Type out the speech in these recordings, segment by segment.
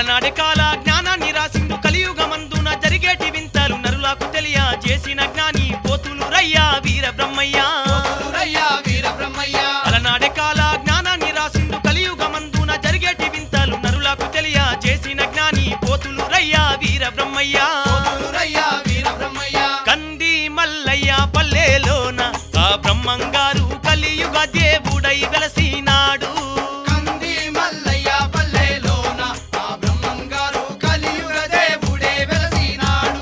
అలనాడే కాల జ్ఞానాన్ని రాసిండు కలియుగమందున జరిగేటి వింతలు నరులకు తెలియ చేసిన జ్ఞాని పోతులు రయ్యా వీర బ్రహ్మయ్య పోతులూరయ్యా వీర బ్రహ్మయ్య అలనాడే కాల జ్ఞానాన్ని రాసిండు కలియుగమందున జరిగేటి వింతలు నరులకు తెలియ చేసిన జ్ఞాని పోతులు రయ్యా వీర బ్రహ్మయ్య పోతులూరయ్యా వీర బ్రహ్మయ్య కంది మల్లయ్య పల్లెలోన ఆ బ్రహ్మంగారు కలియుగ దేవుడై వెలసినాడు కంది మల్లయ్య పల్లెలోన ఆ బ్రహ్మంగారు కలియుగ దేవుడే వెలసినాడు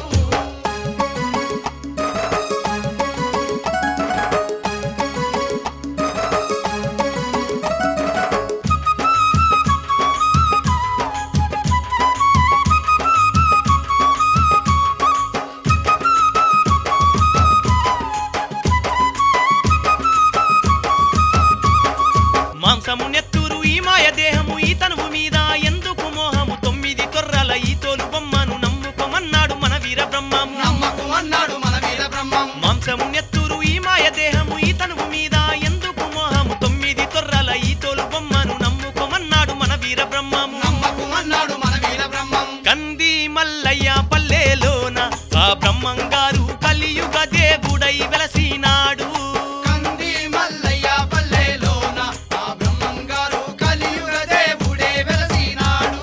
మాంసము నెత్తూరు ఈ మాయ దేహము ఈ తనువు మీద ఎందుకు మోహము తొమ్మిది తొర్రల ఈ తోలు బొమ్మను నమ్ముకోమన్నాడు మన వీర బ్రహ్మము నమ్మకు అన్నాడు మన వీర బ్రహ్మం మాంసము నెత్తూరు ఈ మాయ దేహము ఈ తనువు మీద ఎందుకు మోహము తొమ్మిది తొర్రల ఈ తోలు బొమ్మను నమ్ముకోమన్నాడు మన వీర బ్రహ్మము నమ్మకు అన్నాడు మన వీర బ్రహ్మం కంది మల్లయ్య పల్లెలోన ఆ బ్రహ్మంగారు కలియుగ దేవుడై వెలసినాడు కంది మల్లయ్య పల్లెలోన ఆ బ్రహ్మంగారు కలియుగ దేవుడే వెలసినాడు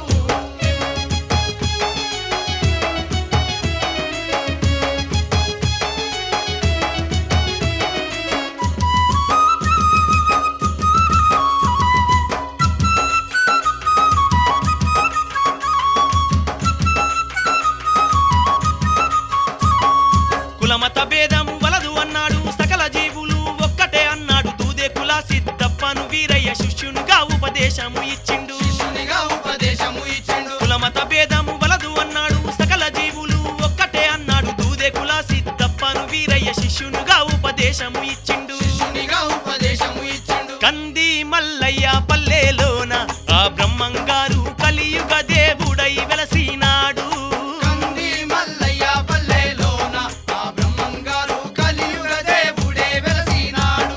కులమత భేదము వలదు అన్నాడు సకల జీవులు ఒక్కటే అన్నాడు దూదే కుల సిద్ధప్పను వీరయ్య శిష్యునిగా ఉపదేశము ఇచ్చిండు శిష్యునిగా ఉపదేశము ఇచ్చిండు కులమత భేదము వలదు అన్నాడు సకల జీవులు ఒక్కటే అన్నాడు దూదే కుల సిద్ధప్పను వీరయ్య శిష్యునిగా ఉపదేశము ఇచ్చిండు శిష్యునిగా ఉపదేశము ఇచ్చిండు కంది మల్లయ్య పల్లెలోన ఆ బ్రహ్మంగారు కలియుగ దేవుడై వెలసినాడు కంది మల్లయ్య పల్లెలోన ఆ బ్రహ్మంగారు కలియుగ దేవుడే వెలసినాడు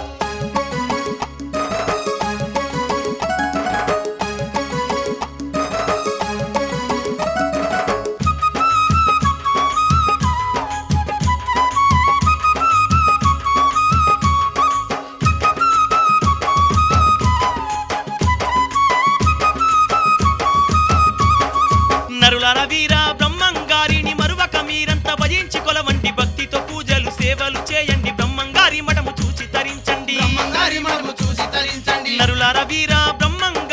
నరులర వీర బ్రహ్మంగారిని మరువక మీరంత భజించి కొలవండి భక్తితో పూజలు సేవలు చేయండి బ్రహ్మంగారి మఠము చూసి తరించండి బ్రహ్మంగారి మనము చూసి తరించండి నరులార వీర బ్రహ్మంగారి